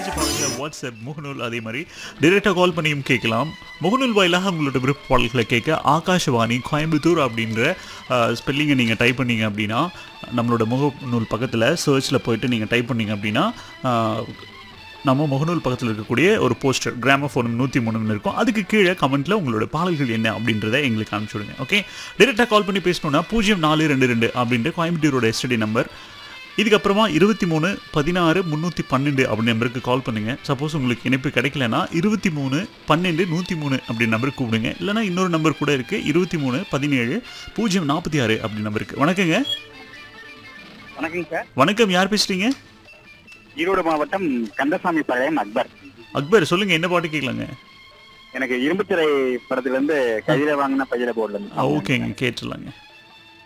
பிடிச்ச பாடல்களை வாட்ஸ்அப் முகநூல் அதே மாதிரி டைரெக்டாக கால் பண்ணியும் கேட்கலாம் முகநூல் வாயிலாக உங்களோட விருப்ப பாடல்களை கேட்க ஆகாஷவாணி கோயம்புத்தூர் அப்படின்ற ஸ்பெல்லிங்கை நீங்கள் டைப் பண்ணீங்க அப்படின்னா நம்மளோட முகநூல் பக்கத்தில் சர்ச்சில் போயிட்டு நீங்கள் டைப் பண்ணீங்க அப்படின்னா ஆஹ், நம்ம முகநூல் பக்கத்தில் இருக்கக்கூடிய ஒரு போஸ்டர் கிராமஃபோன் நூற்றி மூணுன்னு இருக்கும் அதுக்கு கீழே கமெண்ட்டில் உங்களோட பாடல்கள் என்ன அப்படின்றத எங்களுக்கு அனுப்பிச்சுடுங்க ஓகே டேரெக்டாக கால் பண்ணி பேசணுன்னா பூஜ்ஜியம் நாலு ரெண்டு ரெண்டு அப்படின்ற கோயம்புத்தூரோட எஸ்டடி நம்பர் இதுக்கப்புறமா இருபத்தி மூணு பதினாறு முந்நூற்றி பன்னெண்டு அப்படி நம்பருக்கு கால் பண்ணுங்கள் சப்போஸ் உங்களுக்கு இணைப்பு கிடைக்கலனா இருபத்தி மூணு பன்னெண்டு நூற்றி மூணு அப்படி நம்பருக்கு கூப்பிடுங்க இல்லைனா இன்னொரு நம்பர் கூட இருக்குது இருபத்தி மூணு பதினேழு பூஜ்ஜியம் நாற்பத்தி ஆறு அப்படி நம்பருக்கு வணக்கங்க வணக்கம் சார் வணக்கம் யார் பேசுகிறீங்க ஈரோடு மாவட்டம் கந்தசாமி பாளையம் அக்பர் அக்பர் சொல்லுங்கள் என்ன பாட்டு கேட்கலாங்க எனக்கு இரும்புத்திரை படத்துல இருந்து கையில வாங்கின பையில போர்டுல இருந்து ஓகேங்க கேட்டுடலாங்க